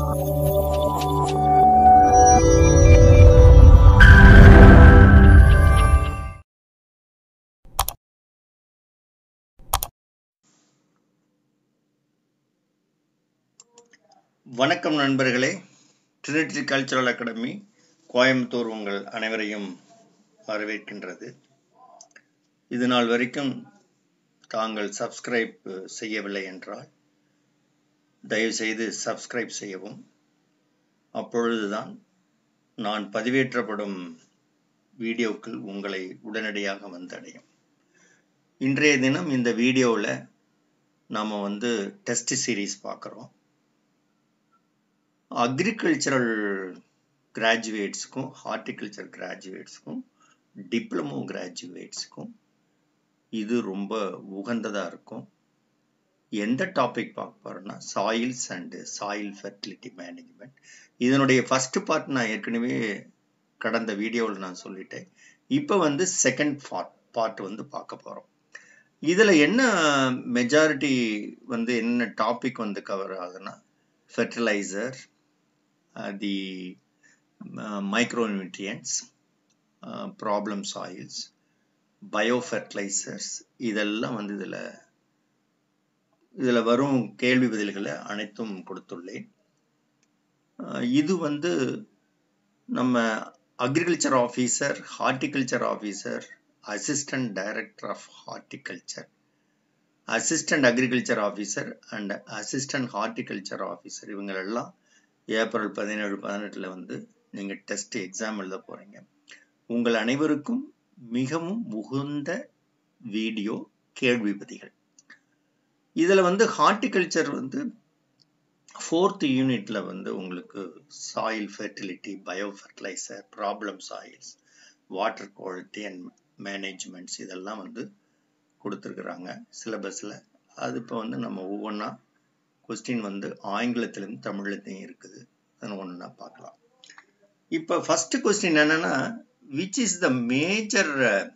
வணக்கம் நண்பர்களே Trinity cultural academy Coimbatore உங்கள் அனைவரையும் வரவேற்கின்றது இது நாள் வரைக்கும் தாங்கள் சப்ஸ்கிரைப் செய்யவில்லை என்றால் தயவுசெய்து சப்ஸ்கிரைப் செய்யவும் அப்பொழுதுதான் நான் பதிவேற்றப்படும் வீடியோக்கள் உங்களை உடனடியாக வந்தடையும் இன்றைய தினம் இந்த வீடியோவில் நாம் வந்து டெஸ்ட் சீரீஸ் பார்க்குறோம் அக்ரிகல்ச்சரல் கிராஜுவேட்ஸ்க்கும் ஹார்டிகல்ச்சர் கிராஜுவேட்ஸ்க்கும் டிப்ளமோ கிராஜுவேட்ஸ்க்கும் இது ரொம்ப உகந்ததாக இருக்கும் எந்த டாபிக் பார்க்க போகிறோன்னா soils and soil fertility management இதனுடைய ஃபஸ்ட்டு பார்ட் நான் ஏற்கனவே கடந்த வீடியோவில் நான் சொல்லிட்டேன் இப்போ வந்து செகண்ட் பார்ட் பார்ட் வந்து பார்க்க போகிறோம் இதில் என்ன மெஜாரிட்டி வந்து என்ன டாபிக் வந்து கவர் ஆகுதுன்னா fertiliser the micronutrients problem soils biofertilisers இதெல்லாம் வந்து இதில் இதில் வரும் கேள்வி பதில்களை அனைத்தும் கொடுத்துள்ளேன் இது வந்து நம்ம agriculture officer horticulture officer assistant director of horticulture assistant agriculture officer and assistant horticulture officer இவங்களெல்லாம் ஏப்ரல் பதினேழு பதினெட்டில் வந்து நீங்கள் டெஸ்ட் எக்ஸாம் எழுத போகிறீங்க உங்கள் அனைவருக்கும் மிகவும் உகுந்த வீடியோ கேள்வி பதிகள் இதில் வந்து ஹார்டிகல்ச்சர் வந்து ஃபோர்த் யூனிட்டில் வந்து உங்களுக்கு soil fertility biofertiliser problem soils water quality and managements இதெல்லாம் வந்து கொடுத்துருக்குறாங்க சிலபஸில் அது இப்போ வந்து நம்ம ஒவ்வொன்றா கொஸ்டின் வந்து ஆங்கிலத்திலும் தமிழ்லையும் இருக்குது அதை ஒன்றா பார்க்கலாம் இப்போ ஃபர்ஸ்ட் கொஸ்டின் என்னன்னா which is the major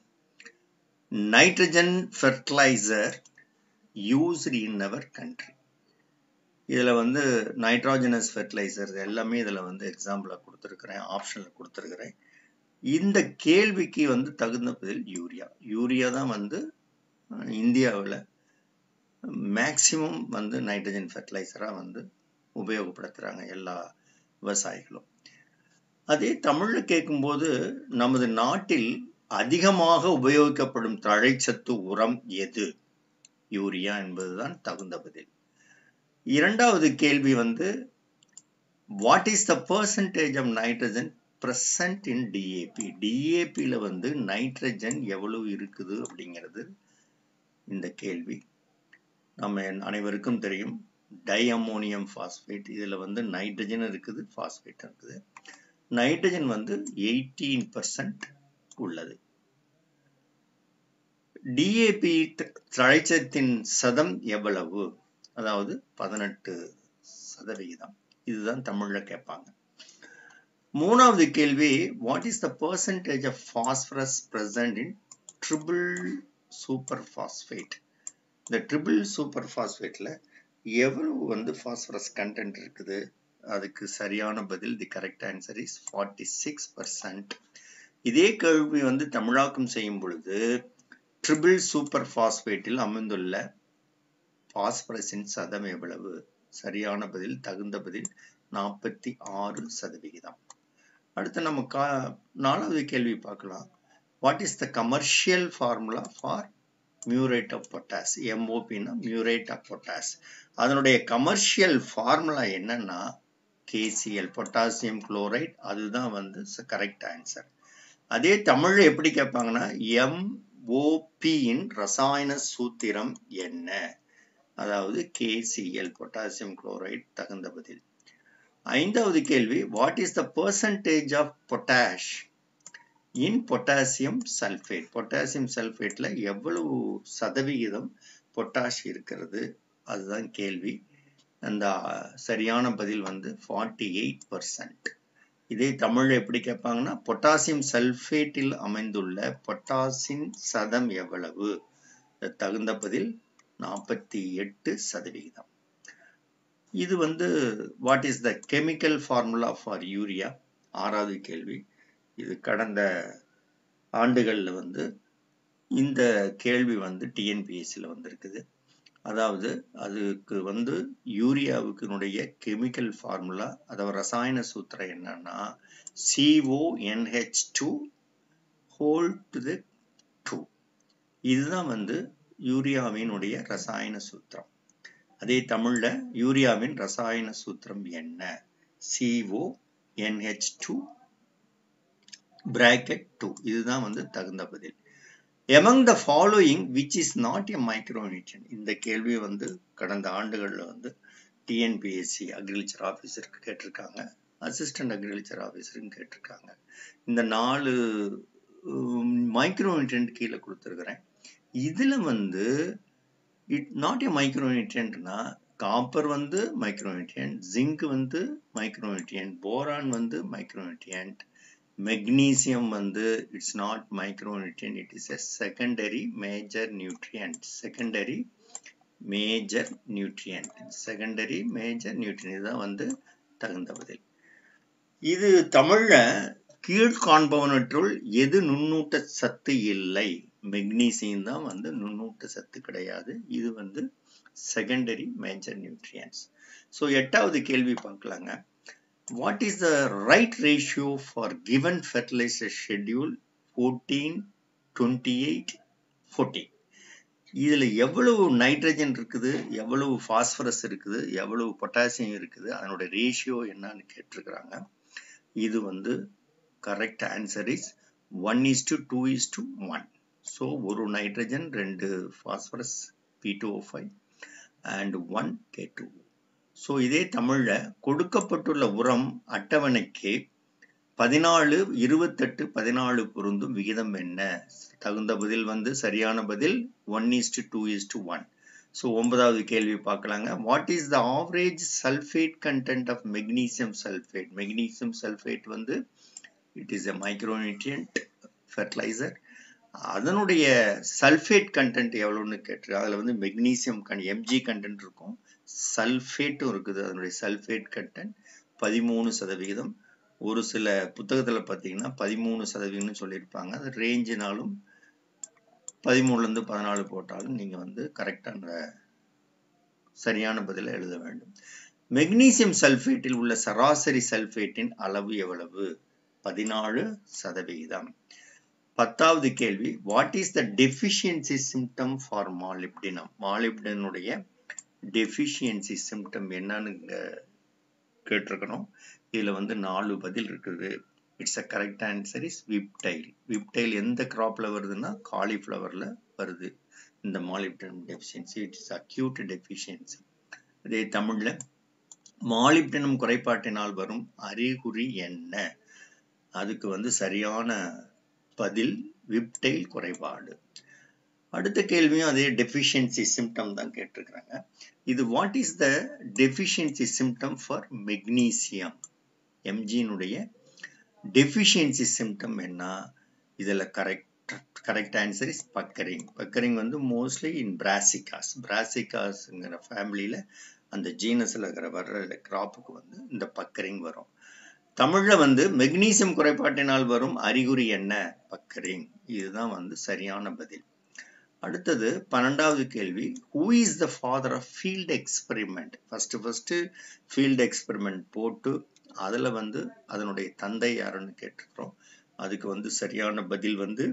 nitrogen fertiliser used in our country இதில் வந்து நைட்ரோஜனஸ் ஃபெர்டிலைசர் எல்லாமே இதில் வந்து எக்ஸாம்பிளாக கொடுத்துருக்குறேன் ஆப்ஷனில் கொடுத்துருக்குறேன் இந்த கேள்விக்கு வந்து தகுந்த பதில் யூரியா யூரியா தான் வந்து இந்தியாவில் மேக்சிமம் வந்து நைட்ரஜன் ஃபெர்டிலைசராக வந்து உபயோகப்படுத்துகிறாங்க எல்லா விவசாயிகளும் அதே தமிழில் கேட்கும்போது நமது நாட்டில் அதிகமாக உபயோகிக்கப்படும் தழைச்சத்து உரம் எது யூரியா என்பதுதான் தகுந்த பதில் இரண்டாவது கேள்வி வந்து what is the percentage of nitrogen present in DAP டிஏபியில் வந்து நைட்ரஜன் எவ்வளவு இருக்குது அப்படிங்கிறது இந்த கேள்வி நம்ம அனைவருக்கும் தெரியும் டை அமோனியம் ஃபாஸ்பேட் இதில் வந்து நைட்ரஜன் இருக்குது ஃபாஸ்பேட் இருக்குது நைட்ரஜன் வந்து எயிட்டீன் பர்சன்ட் உள்ளது டிஏபி தழைச்சத்தின் சதம் எவ்வளவு அதாவது பதினெட்டு சதவிகிதம் இதுதான் தமிழில் கேட்பாங்க மூணாவது கேள்வி what is the percentage of phosphorus present in triple super phosphate இந்த ட்ரிபிள் சூப்பர் ஃபாஸ்பேட்டில் எவ்வளவு வந்து ஃபாஸ்பரஸ் கண்டென்ட் இருக்குது அதுக்கு சரியான பதில் the correct answer is forty six percent இதே கேள்வி வந்து தமிழாக்கம் செய்யும் பொழுது ட்ரிபிள் சூப்பர் ஃபாஸ்பேட்டில் அமைந்துள்ள பாஸ்பரஸின் சதம் எவ்வளவு சரியான பதில் தகுந்த பதில் நாற்பத்தி ஆறு சதவிகிதம் அடுத்து நம்ம கா நாலாவது கேள்வி பார்க்கலாம் what is the commercial formula for muriate of potash எம்ஓபின்னா மியூரேட் ஆஃப் பொட்டாஸ் அதனுடைய கமர்ஷியல் ஃபார்முலா என்னன்னா கேசிஎல் பொட்டாசியம் குளோரைட் அதுதான் வந்து கரெக்ட் ஆன்சர் அதே தமிழ்ல எப்படி கேட்பாங்கன்னா எம்ஓபியின் ரசாயன சூத்திரம் என்ன அதாவது கேசிஎல் பொட்டாசியம் குளோரைட் தகுந்த பதில் ஐந்தாவது கேள்வி what is the percentage of potash in potassium sulphate potassium சல்ஃபேட்ல எவ்வளவு சதவிகிதம் பொட்டாஷ் இருக்கிறது அதுதான் கேள்வி அந்த சரியான பதில் வந்து ஃபார்ட்டி எயிட் பர்சன்ட் இதே தமிழ்ல எப்படி கேட்பாங்கன்னா பொட்டாசியம் சல்ஃபேட்டில் அமைந்துள்ள பொட்டாசின் சதம் எவ்வளவு தகுந்த பதில் நாற்பத்தி எட்டு சதவிகிதம் இது வந்து what is the chemical formula for urea ஆறாவது கேள்வி இது கடந்த ஆண்டுகளில் வந்து இந்த கேள்வி வந்து டிஎன்பிஎஸ்சியில் வந்திருக்குது அதாவது அதுக்கு வந்து யூரியாவுக்குனுடைய கெமிக்கல் ஃபார்முலா அதாவது ரசாயன சூத்திரம் என்னன்னா CONH two whole to the two இதுதான் வந்து யூரியாவினுடைய ரசாயன சூத்திரம் அதே தமிழ்ல யூரியாவின் ரசாயன சூத்திரம் என்ன CO NH two bracket two இதுதான் வந்து தகுந்த பதில் among the following which is not a micronutrient இந்த கேள்வி வந்து கடந்த ஆண்டுகளில் வந்து டிஎன்பிஎஸ்சி அக்ரிகல்ச்சர் ஆஃபீஸருக்கு கேட்டிருக்காங்க அசிஸ்டன்ட் அக்ரிகல்ச்சர் ஆஃபீஸருக்கும் கேட்டிருக்காங்க இந்த நாலு மைக்ரோநியூட்ரியன்ட் கீழே கொடுத்துருக்குறேன் இதில் வந்து இட் நாட் எ மைக்ரோநியூட்ரியன்ட்னா காப்பர் வந்து மைக்ரோநியூட்ரியன்ட் ஜிங்க் வந்து மைக்ரோநியூட்ரியன்ட் போரான் வந்து மைக்ரோநியூட்ரியன்ட் மெக்னீசியம் வந்து it's not micronutrient it is a secondary major nutrient secondary major nutrient secondary major nutrient இதுதான் வந்து தகுந்த பதில் இது தமிழ்ல கீழ்காண்பவனற்றுள் எது நுண்ணூட்ட சத்து இல்லை மெக்னீசியம் தான் வந்து நுண்ணூட்ட சத்து கிடையாது இது வந்து செகண்டரி மேஜர் நியூட்ரியன்ஸ் ஸோ எட்டாவது கேள்வி பார்க்கலாங்க what is the right ratio for given fertiliser schedule fourteen twenty eight fourteen இதில் எவ்வளவு நைட்ரஜன் இருக்குது எவ்வளவு ஃபாஸ்பரஸ் இருக்குது எவ்வளவு பொட்டாசியம் இருக்குது அதனோட ரேஷியோ என்னன்னு கேட்டிருக்கிறாங்க இது வந்து correct answer is one is to two is to one so ஒரு நைட்ரஜன் ரெண்டு phosphorus P two O five and one K two so இதே தமிழில் கொடுக்கப்பட்டுள்ள உரம் அட்டவணைக்கு பதினாலு இருபத்தெட்டு பதினாலு பொருந்தும் விகிதம் என்ன தகுந்த பதில் வந்து சரியான பதில் one is to two is to one so ஒன்பதாவது கேள்வி பார்க்கலாங்க what is the average sulphate content of magnesium sulphate magnesium sulphate வந்து it is a micronutrient fertiliser அதனுடைய சல்ஃபேட் கண்டென்ட் எவ்வளோன்னு கேட்டு அதில் வந்து மெக்னீசியம் கன் எம்ஜி கண்டென்ட் இருக்கும் சல்ஃபேட்டும் இருக்குது அதனுடைய சல்ஃபேட் கண்டென்ட் பதிமூணு சதவிகிதம் ஒரு சில புத்தகத்தில் பார்த்தீங்கன்னா பதிமூணு சதவீதம்னு சொல்லியிருப்பாங்க அது ரேஞ்சினாலும் பதிமூணுலேருந்து பதினாலு போட்டாலும் நீங்கள் வந்து கரெக்டான சரியான பதிலை எழுத வேண்டும் மெக்னீசியம் சல்ஃபேட்டில் உள்ள சராசரி சல்ஃபேட்டின் அளவு எவ்வளவு பதினாலு சதவிகிதம் பத்தாவது கேள்வி what is the deficiency symptom for molybdenum மாலிப்டினுடைய டெஃபிஷியன்சி சிம்டம் என்னன்னு கேட்டிருக்கணும் இதில் வந்து நாலு பதில் இருக்குது it's a correct answer is whiptail whiptail எந்த கிராப்பில் வருதுன்னா காலிஃப்ளவரில் வருது இந்த molybdenum deficiency it's acute deficiency அதே தமிழில் மாலிப்டனம் குறைபாட்டினால் வரும் அறிகுறி என்ன அதுக்கு வந்து சரியான பதில் விப்டைல் குறைபாடு அடுத்த கேள்வியும் அதே டெஃபிஷியன்சி சிம்டம் தான் கேட்டிருக்கிறாங்க இது what is the deficiency symptom for magnesium எம்ஜியினுடைய டெஃபிஷியன்சி சிம்டம் என்ன இதில் correct correct answer is puckering puckering வந்து மோஸ்ட்லி இன் பிராசிகாஸ் பிராசிகாஸ்ங்கிற ஃபேமிலியில் அந்த ஜீனஸில் இருக்கிற வர்ற கிராப்புக்கு வந்து இந்த பக்கரிங் வரும் தமிழில் வந்து மெக்னீசியம் குறைபாட்டினால் வரும் அறிகுறி என்ன பக்கரிங் இதுதான் வந்து சரியான பதில் அடுத்தது பன்னெண்டாவது கேள்வி who is the father of field experiment first first field experiment போட்டு அதில் வந்து அதனுடைய தந்தை யாருன்னு கேட்டிருக்கிறோம் அதுக்கு வந்து சரியான பதில் வந்து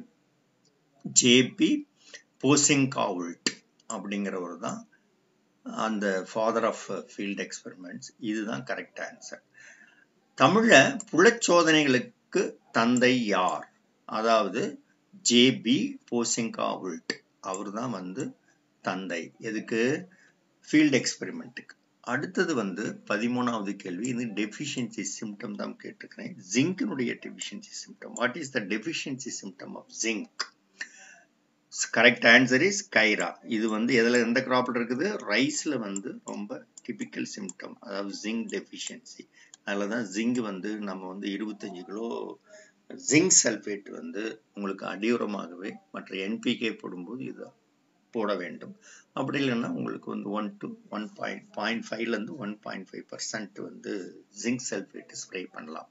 ஜேபி போசிங்காவுல்ட் அப்படிங்கிறவர் தான் அந்த ஃபாதர் ஆஃப் ஃபீல்டு எக்ஸ்பெரிமெண்ட்ஸ் இதுதான் கரெக்ட் ஆன்சர் தமிழில் புலச்சோதனைகளுக்கு தந்தை யார் அதாவது ஜேபி போசிங்காவுல்ட் அவர் தான் வந்து தந்தை எதுக்கு ஃபீல்டு எக்ஸ்பெரிமெண்ட்டுக்கு அடுத்தது வந்து பதிமூணாவது கேள்வி இது டெஃபிஷியன்சி சிம்டம் தான் கேட்டிருக்கிறேன் ஜிங்கினுடைய deficiency symptom what is the deficiency symptom of zinc correct answer is khaira இது வந்து எதில் எந்த கிராப்பில் இருக்குது ரைஸில் வந்து ரொம்ப டிபிக்கல் சிம்டம் அதாவது ஜிங்க் டெஃபிஷியன்சி அதில் தான் ஜிங்க் வந்து நம்ம வந்து இருபத்தஞ்சு கிலோ ஜிங்க் சல்ஃபேட் வந்து உங்களுக்கு அடியுரமாகவே மற்ற என்பிகே போடும்போது இது போட வேண்டும் அப்படி இல்லைன்னா உங்களுக்கு வந்து one to one point point ஃபைவ்லேருந்து ஒன் பாயிண்ட் ஃபைவ் பர்சன்ட் வந்து ஜிங்க் சல்ஃபேட் ஸ்ப்ரே பண்ணலாம்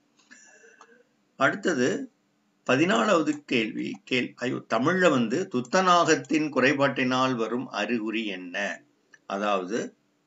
அடுத்தது பதினாலாவது கேள்வி கேள் ஐயோ தமிழ்ல வந்து துத்தநாகத்தின் குறைபாட்டினால் வரும் அறிகுறி என்ன அதாவது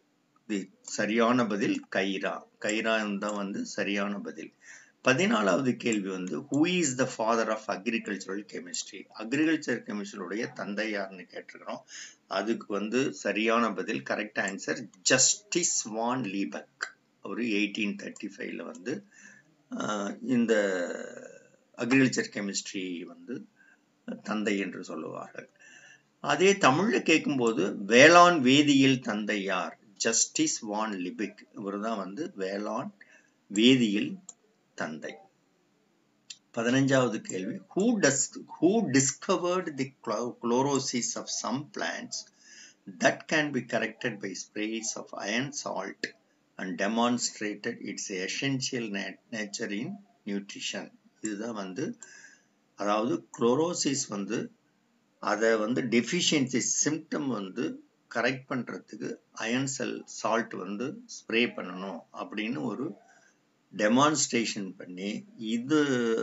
சரியான பதில் கைரா கைரா தான் வந்து சரியான பதில் பதினாலாவது கேள்வி வந்து who is the father of agricultural chemistry agriculture கெமிஸ்ட்ரியுடைய தந்தை யாருன்னு கேட்டிருக்கிறோம் அதுக்கு வந்து சரியான பதில் correct answer Justus von Liebig அவர் எயிட்டீன் தேர்ட்டி ஃபைவ்ல வந்து இந்த அக்ரிகல்ச்சர் கெமிஸ்ட்ரி வந்து தந்தை என்று சொல்லுவார்கள் அதே தமிழ்ல கேட்கும்போது வேளாண் வேதியியல் தந்தை யார் ஜஸ்டிஸ் வான் லிபிக் இவர் தான் வந்து வேளாண் வேதியியல் தந்தை பதினஞ்சாவது கேள்வி who does who discovered the chlorosis of some plants that can be corrected by sprays of iron salt and demonstrated its essential nature in nutrition இதுதான் வந்து அதாவது குளோரோசிஸ் வந்து அதை வந்து டெஃபிஷியன்சி சிம்டம் வந்து கரெக்ட் பண்ணுறதுக்கு அயன் செல் சால்ட் வந்து ஸ்ப்ரே பண்ணணும் அப்படின்னு ஒரு டெமான்ஸ்ட்ரேஷன் பண்ணி இது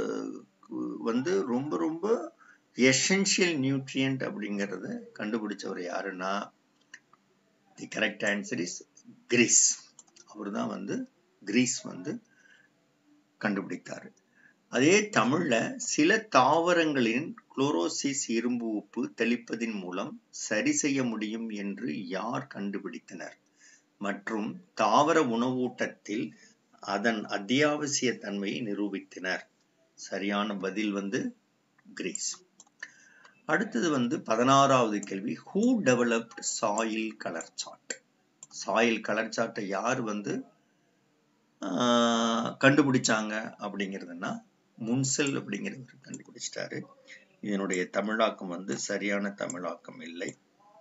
வந்து ரொம்ப ரொம்ப எசென்ஷியல் நியூட்ரியன்ட் அப்படிங்கிறத கண்டுபிடிச்சவர் யாருன்னா the correct answer is Gris அவர் தான் வந்து கிரீஸ் வந்து கண்டுபிடித்தார் அதே தமிழ்ல சில தாவரங்களின் குளோரோசிஸ் இரும்பு உப்பு தெளிப்பதின் மூலம் சரி செய்ய முடியும் என்று யார் கண்டுபிடித்தனர் மற்றும் தாவர உணவூட்டத்தில் அதன் அத்தியாவசிய தன்மையை நிரூபித்தனர் சரியான பதில் வந்து கிரீஸ் அடுத்தது வந்து பதினாறாவது கேள்வி who developed soil colour chart soil colour சார்ட்டை யார் வந்து கண்டுபிடிச்சாங்க அப்படிங்கிறதுனா முன்செல் அப்படிங்கிறவர் கண்டுபிடிச்சிட்டாரு இதனுடைய தமிழாக்கம் வந்து சரியான தமிழாக்கம் இல்லை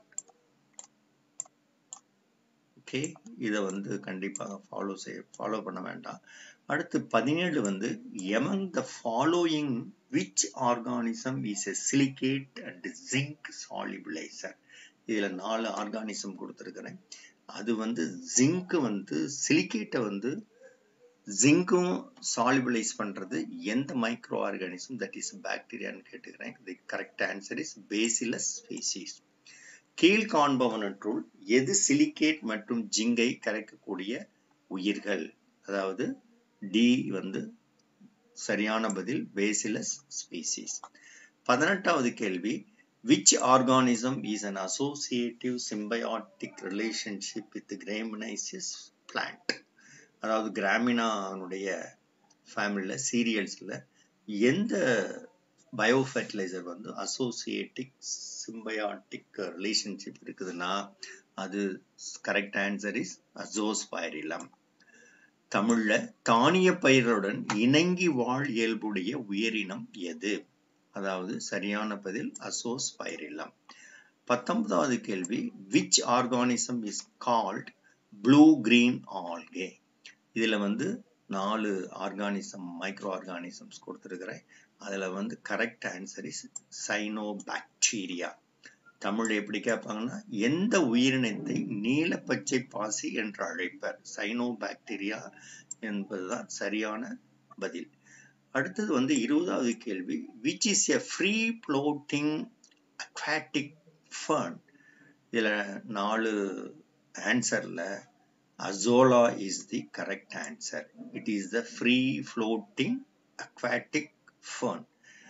ஓகே இதை வந்து கண்டிப்பாக ஃபாலோ செய்ய ஃபாலோ பண்ண வேண்டாம் அடுத்து பதினேழு வந்து among the following which organism is a silicate and zinc solubiliser இதுல நாலு ஆர்கானிசம் கொடுத்துருக்கிறேன் அது வந்து ஜிங்க் வந்து சிலிகேட்டை வந்து ஜிங்கும் சாலிபிளைஸ் பண்றது எந்த மைக்ரோ ஆர்கானிசம் தட் இஸ் பாக்டீரியான்னு கேட்டுக்கிறேன் the correct answer is bacillus species கீழ் காண்பவனற்றுள் எது சிலிகேட் மற்றும் ஜிங்கை கரைக்கக்கூடிய உயிர்கள் அதாவது டி வந்து சரியான பதில் பேசிலஸ் ஸ்பீசிஸ் பதினெட்டாவது கேள்வி which organism is an associative symbiotic relationship with Gramineaceous plant அதாவது கிராமினானுடைய ஃபேமிலியில் சீரியல்ஸில் எந்த பயோ ஃபெர்டிலைசர் வந்து அசோசியேட்டிக் சிம்பயாட்டிக் ரிலேஷன்ஷிப் இருக்குதுன்னா அது கரெக்ட் ஆன்சர் இஸ் அசோஸ்பைரிலம் தமிழ்ல தானிய பயிர்களுடன் இணங்கி வாழ் இயல்புடைய உயிரினம் எது அதாவது சரியான பதில் அசோஸ்பைரிலம் பத்தொன்பதாவது கேள்வி which organism is called blue green algae இதுல வந்து நாலு ஆர்கானிசம் மைக்ரோ ஆர்கானிசம்ஸ் கொடுத்துருக்கிறேன் அதுல வந்து correct answer is cyanobacteria Tamil எப்படி கேட்பாங்கன்னா எந்த உயிரினத்தை நீல பச்சை பாசி என்று அழைப்பர் சைனோபாக்டீரியா என்பதுதான் சரியான பதில் அடுத்தது வந்து இருபதாவது கேள்வி which is a free floating aquatic fern இதுல நாலு ஆன்சர்ல azolla is the correct answer it is the free floating aquatic fern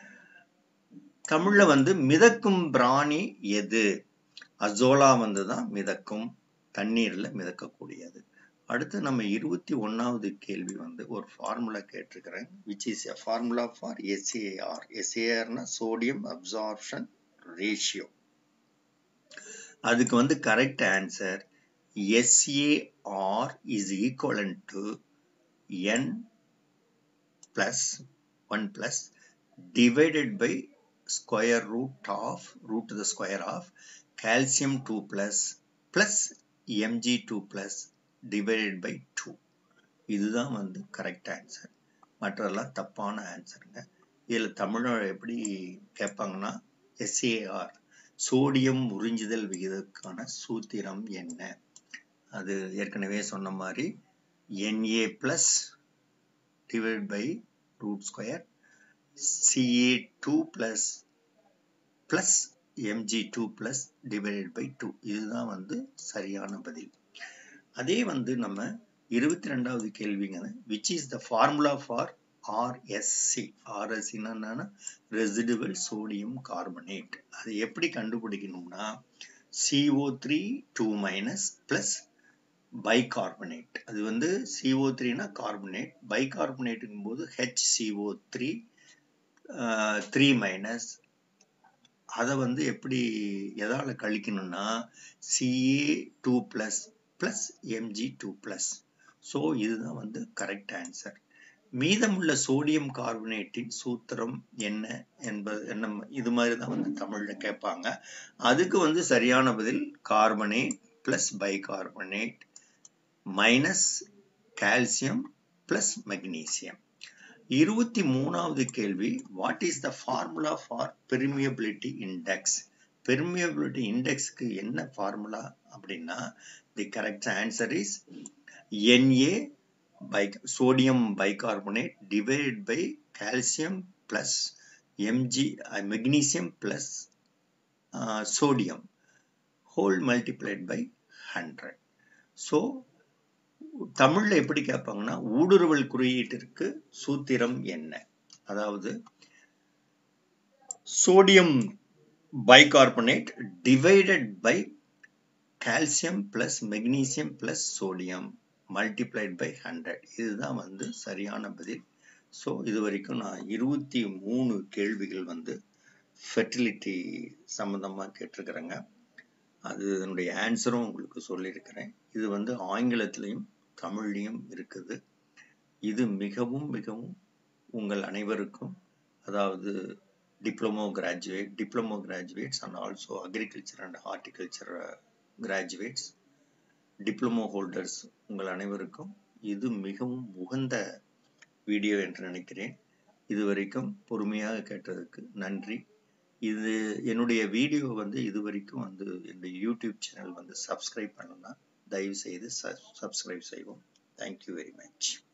தமிழ்ல வந்து மிதக்கும் பிராணி எது அசோலா வந்து தான் மிதக்கும் தண்ணீர்ல மிதக்கக்கூடியது அடுத்து நம்ம இருபத்தி ஒன்னாவது கேள்வி வந்து ஒரு ஃபார்முலா கேட்டிருக்கிறேன் which is a formula for SAR எஸ்ஏஆர்னா சோடியம் அப்சார்ப்ஷன் ரேஷியோ அதுக்கு வந்து correct answer SAR is equivalent to n plus 1 plus divided by square root of root to the square of calcium 2 plus plus mg2 plus divided by 2 இதுதான் வந்து correct answer மற்றெல்லாம் தப்பான ஆன்சருங்க இதில் தமிழோட எப்படி கேட்பாங்கன்னா SAR sodium உறிஞ்சுதல் விகிதத்துக்கான சூத்திரம் என்ன அது ஏற்கனவே சொன்ன மாதிரி Na plus divide by root square CA two plus plus MG two plus divided by two இதுதான் வந்து சரியான பதில் அதே வந்து நம்ம இருபத்தி ரெண்டாவது கேள்விங்க which is the formula for RSC ஆர்எஸ்சின்னா என்னன்னா ரெசிடுவல் சோடியம் கார்பனேட் அது எப்படி கண்டுபிடிக்கணும்னா CO three two minus plus bicarbonate அது வந்து சிஓ த்ரீனா கார்பனேட் பைகார்பனேட்டுங்கும் போது H CO three three minus அதை வந்து எப்படி எதால கழிக்கணும்னா CA two plus plus MG two plus so இதுதான் வந்து கரெக்ட் ஆன்சர் மீதமுள்ள சோடியம் கார்பனேட்டின் சூத்திரம் என்ன என்பது என்ன இது மாதிரி தான் வந்து தமிழ்ல கேட்பாங்க அதுக்கு வந்து சரியான பதில் carbonate plus bicarbonate minus calcium plus magnesium இருபத்தி மூணாவது கேள்வி what is the formula for permeability index permeability இண்டெக்ஸ்க்கு என்ன ஃபார்முலா அப்படின்னா the correct answer is NA by sodium bicarbonate divided by calcium plus MG magnesium plus sodium whole multiplied by hundred so தமிழ்ல எப்படி கேட்பாங்கன்னா ஊடுருவல் குறியீட்டிற்கு சூத்திரம் என்ன அதாவது sodium bicarbonate divided by calcium plus magnesium plus sodium multiplied by hundred இதுதான் வந்து சரியான பதில் ஸோ இது வரைக்கும் நான் இருபத்தி மூணு கேள்விகள் வந்து ஃபெர்டிலிட்டி சம்மந்தமாக கேட்டிருக்கிறேங்க அது அதனுடைய ஆன்சரும் உங்களுக்கு சொல்லியிருக்கிறேன் இது வந்து ஆங்கிலத்திலையும் தமிழ்லையும் இருக்குது இது மிகவும் மிகவும் உங்கள் அனைவருக்கும் அதாவது diploma graduate diploma graduates and also agriculture and horticulture graduates diploma holders உங்கள் அனைவருக்கும் இது மிகவும் உகந்த வீடியோ என்று நினைக்கிறேன் இது வரைக்கும் பொறுமையாக கேட்டதுக்கு நன்றி இது என்னுடைய வீடியோ வந்து இது வரைக்கும் வந்து என்னுடைய யூடியூப் சேனல் வந்து சப்ஸ்கிரைப் பண்ணலன்னா தயவு செய்து சப்ஸ்கிரைப் செய்வோம் தேங்க்யூ வெரி மச்